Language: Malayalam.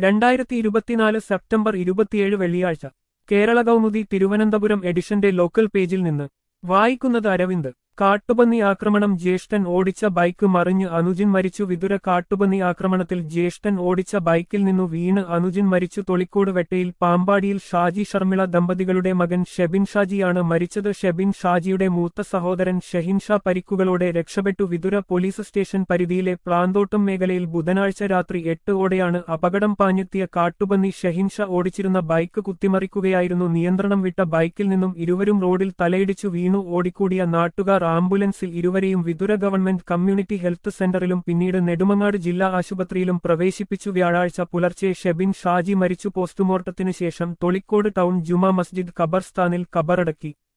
രണ്ടായിരത്തി ഇരുപത്തിനാല് സെപ്റ്റംബർ ഇരുപത്തിയേഴ് വെള്ളിയാഴ്ച കേരള കൗമുദി തിരുവനന്തപുരം എഡിഷന്റെ ലോക്കൽ പേജിൽ നിന്ന് വായിക്കുന്നത് അരവിന്ദ് കാട്ടുപന്നി ആക്രമണം ജ്യേഷ്ഠൻ ഓടിച്ച ബൈക്ക് മറിഞ്ഞ് അനുജിൻ മരിച്ചു വിതുര കാട്ടുപന്നി ആക്രമണത്തിൽ ജ്യേഷ്ഠൻ ഓടിച്ച ബൈക്കിൽ നിന്നു വീണ് അനുജിൻ മരിച്ചു തൊളിക്കോട് വെട്ടയിൽ പാമ്പാടിയിൽ ഷാജി ഷർമിള ദമ്പതികളുടെ മകൻ ഷെബിൻ ഷാജിയാണ് മരിച്ചത് ഷെബിൻ ഷാജിയുടെ മൂത്ത സഹോദരൻ ഷഹിൻ ഷാ പരിക്കുകളോടെ രക്ഷപ്പെട്ടു വിതുര പോലീസ് സ്റ്റേഷൻ പരിധിയിലെ പ്ലാന്തോട്ടം മേഖലയിൽ ബുധനാഴ്ച രാത്രി എട്ട് ഓടെയാണ് അപകടം പാഞ്ഞെത്തിയ കാട്ടുപന്നി ഷഹിൻ ഷാ ഓടിച്ചിരുന്ന ബൈക്ക് കുത്തിമറിക്കുകയായിരുന്നു നിയന്ത്രണം വിട്ട ബൈക്കിൽ നിന്നും ഇരുവരും റോഡിൽ തലയിടിച്ചു വീണു ഓടിക്കൂടിയ നാട്ടുകാർ ആംബുലൻസിൽ ഇരുവരെയും വിതുര ഗവൺമെന്റ് കമ്മ്യൂണിറ്റി ഹെൽത്ത് സെന്ററിലും പിന്നീട് നെടുമങ്ങാട് ജില്ലാ ആശുപത്രിയിലും പ്രവേശിപ്പിച്ചു വ്യാഴാഴ്ച പുലർച്ചെ ഷെബിൻ ഷാജി മരിച്ചു പോസ്റ്റ്മോർട്ടത്തിനു ശേഷം തൊളിക്കോട് ടൗൺ ജുമാ മസ്ജിദ് ഖബർസ്ഥാനിൽ ഖബറടക്കി